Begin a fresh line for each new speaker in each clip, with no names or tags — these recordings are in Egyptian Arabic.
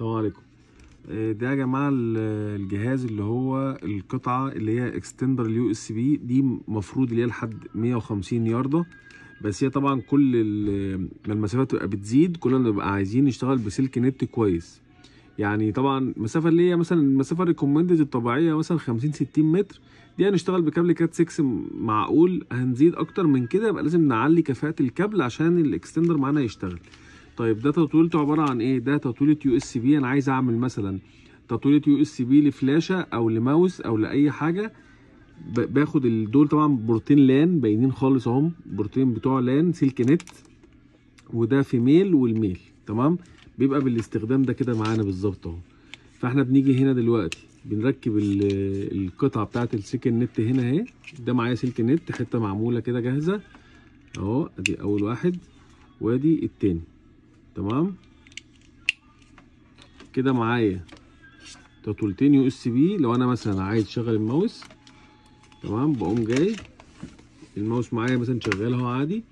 السلام عليكم آه، ده يا جماعه ال- الجهاز اللي هو القطعه اللي هي اكستندر اليو اس بي دي المفروض اللي هي لحد 150 ياردة بس هي طبعا كل ال- ما المسافه تبقى بتزيد كل ما نبقى عايزين نشتغل بسلك نت كويس يعني طبعا المسافه اللي هي مثلا المسافه الريكومندد الطبيعيه مثلا 50 60 متر دي هنشتغل بكابل كات 6 معقول هنزيد اكتر من كده يبقى لازم نعلي كفاءه الكابل عشان الاكستندر معانا يشتغل طيب ده تطويلته عباره عن ايه ده تطويله يو اس بي انا عايز اعمل مثلا تطويله يو اس بي لفلاشه او لماوس او لاي حاجه ب- باخد ال- دول طبعا بورتين لان باينين خالص اهم بورتين بتوع لان سلك نت وده في ميل والميل تمام بيبقى بالاستخدام ده كده معانا بالظبط اهو فاحنا بنيجي هنا دلوقتي بنركب ال- القطعه بتاعه السلك النت هنا اهي ده معايا سلك نت حته معموله كده جاهزه اهو ادي اول واحد وادي التاني تمام كده معايا تطولتين يو اس بي لو انا مثلا عايز اشغل الماوس تمام بقوم جاي الماوس معايا مثلا شغال اهو عادي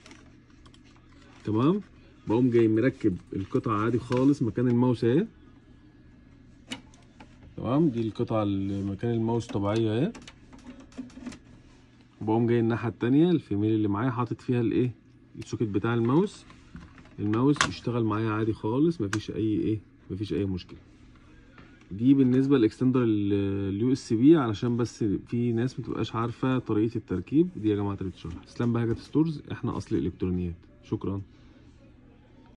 تمام بقوم جاي مركب القطعة عادي خالص مكان الماوس اهي تمام دي القطعة اللي مكان الماوس طبيعية اهي بقوم جاي الناحية التانية الفيميل اللي معايا حاطط فيها الايه السوكت بتاع الماوس الماوس يشتغل معايا عادي خالص مفيش اي ايه مفيش اي مشكله دي بالنسبه لاكستندر اليو اس بي علشان بس في ناس متبقاش عارفه طريقه التركيب دي يا جماعه طريقه الشرح اسلام بهجت ستورز احنا اصل الالكترونيات شكرا